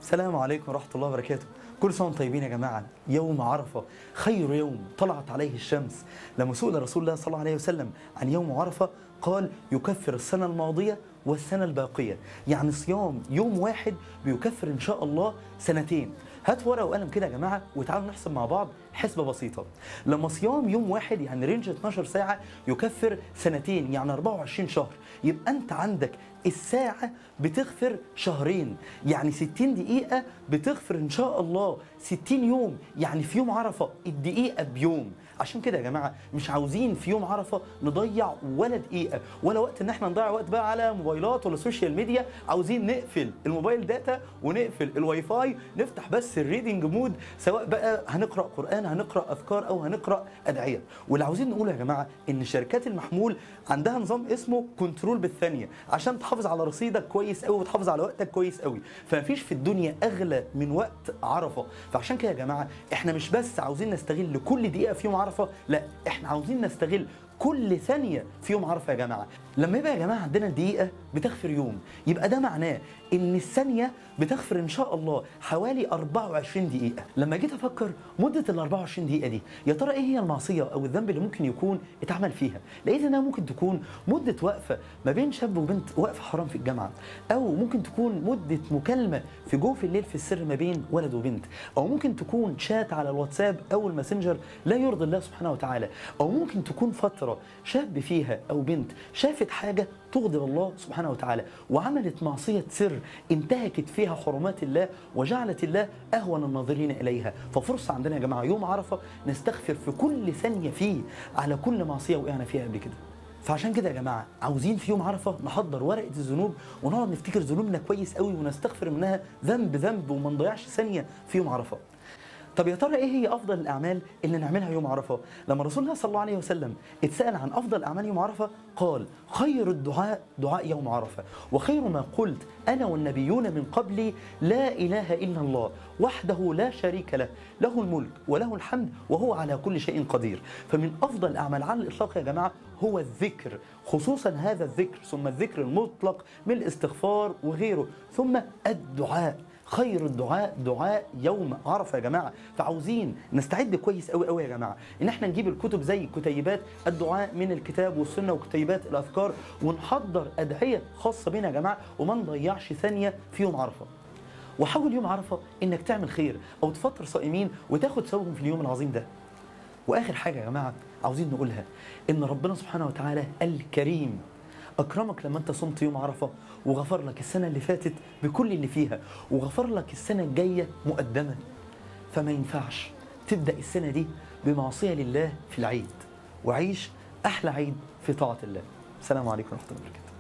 السلام عليكم ورحمة الله وبركاته كل سنة وانتم طيبين يا جماعة يوم عرفة خير يوم طلعت عليه الشمس لما سئل رسول الله صلى الله عليه وسلم عن يوم عرفة قال يكفر السنة الماضية والسنة الباقية يعني صيام يوم واحد بيكفر إن شاء الله سنتين هات ورقة وقلم كده يا جماعة وتعالوا نحسب مع بعض حسبة بسيطة لما صيام يوم واحد يعني رينج 12 ساعة يكفر سنتين يعني 24 شهر يبقى أنت عندك الساعة بتغفر شهرين يعني 60 دقيقة بتغفر إن شاء الله 60 يوم يعني في يوم عرفة الدقيقة بيوم عشان كده يا جماعة مش عاوزين في يوم عرفة نضيع ولا دقيقة ولا وقت إن احنا نضيع وقت بقى على موبايلات ولا سوشيال ميديا عاوزين نقفل الموبايل داتا ونقفل الواي فاي نفتح بس الريدنج مود سواء بقى هنقرأ قرآن هنقرأ أذكار أو هنقرأ أدعية واللي عاوزين نقوله يا جماعة إن شركات المحمول عندها نظام اسمه كنترول بالثانية عشان تحافظ على رصيدك كويس قوي وتحافظ على وقتك كويس قوي فمفيش في الدنيا أغلى من وقت عرفة فعشان كده يا جماعة احنا مش بس عاوزين نستغل كل دقيقة في يوم عرفة لا احنا عاوزين نستغل كل ثانية في يوم عرفة يا جماعة لما يبقى يا جماعة عندنا دقيقة بتغفر يوم يبقى ده معناه ان الثانية بتغفر ان شاء الله حوالي 24 دقيقة لما جيت افكر مدة ال 24 دقيقة دي يا ترى ايه هي المعصية او الذنب اللي ممكن يكون اتعمل فيها لقيت انها ممكن تكون مدة وقفة ما بين شاب وبنت وقفة حرام في الجامعة او ممكن تكون مدة مكالمة في جوف الليل في السر ما بين ولد وبنت او ممكن تكون شات على الواتساب او الماسنجر لا يرضي الله سبحانه وتعالى او ممكن تكون فترة شاب فيها او بنت شافت حاجة تغضب الله سبحانه وتعالى وعملت معصية سر انتهكت فيها حرمات الله وجعلت الله أهون الناظرين إليها ففرصة عندنا يا جماعة يوم عرفة نستغفر في كل ثانية فيه على كل معصية وقعنا فيها قبل كده فعشان كده يا جماعة عاوزين في يوم عرفة نحضر ورقة الذنوب ونقعد نفتكر ذنوبنا كويس قوي ونستغفر منها ذنب ذنب وما نضيعش ثانية في يوم عرفة طب يا ترى ايه هي افضل الاعمال اللي نعملها يوم عرفه لما رسول الله صلى الله عليه وسلم اتسال عن افضل اعمال يوم عرفه قال خير الدعاء دعاء يوم عرفه وخير ما قلت انا والنبيون من قبلي لا اله الا الله وحده لا شريك له له الملك وله الحمد وهو على كل شيء قدير فمن افضل الاعمال على الاطلاق يا جماعه هو الذكر خصوصا هذا الذكر ثم الذكر المطلق من الاستغفار وغيره ثم الدعاء خير الدعاء دعاء يوم عرفه يا جماعه فعاوزين نستعد كويس قوي قوي يا جماعه ان احنا نجيب الكتب زي كتيبات الدعاء من الكتاب والسنه وكتيبات الاذكار ونحضر ادعيه خاصه بينا يا جماعه وما نضيعش ثانيه في يوم عرفه وحاول يوم عرفه انك تعمل خير او تفطر صائمين وتاخد ثوابهم في اليوم العظيم ده واخر حاجه يا جماعه عاوزين نقولها ان ربنا سبحانه وتعالى الكريم اكرمك لما انت صمت يوم عرفه وغفر لك السنه اللي فاتت بكل اللي فيها وغفر لك السنه الجايه مقدما فما ينفعش تبدا السنه دي بمعصيه لله في العيد وعيش احلى عيد في طاعه الله السلام عليكم ورحمه الله وبركاته